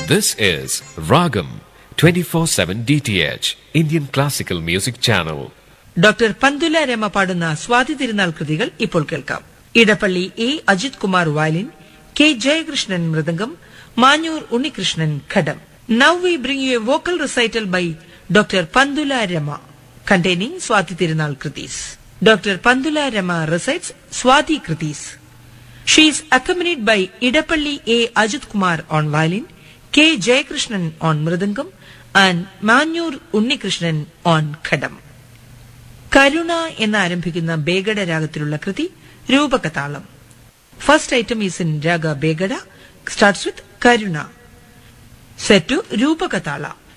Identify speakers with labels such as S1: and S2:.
S1: This is Ragam 24/7 DTH Indian Classical Music Channel.
S2: Doctor Pantula Rama പാടുന്ന സ്വാതി തിരുനാൾ കൃതികൾ ഇപ്പോൾ കേൾക്കാം Edappally A Ajith Kumar violin K Jayakrishnan mridangam Manjoor Unnikrishnan ghatam now we bring you a vocal recital by doctor Pantula Rama containing Swathi Thirunal krithis doctor Pantula Rama recites Swathi krithis She is accompanied by Idapalli A. Ajit Kumar on violin, K. Jayakrishnan on mridangam, and Manyur Unnikrishnan on khadam. കരുണ എന്ന് ആരംഭിക്കുന്ന ബേഗഡ രാഗത്തിലുള്ള കൃതി രൂപകതാളം first item is in raga Begada starts with karuna set to രൂപകതാള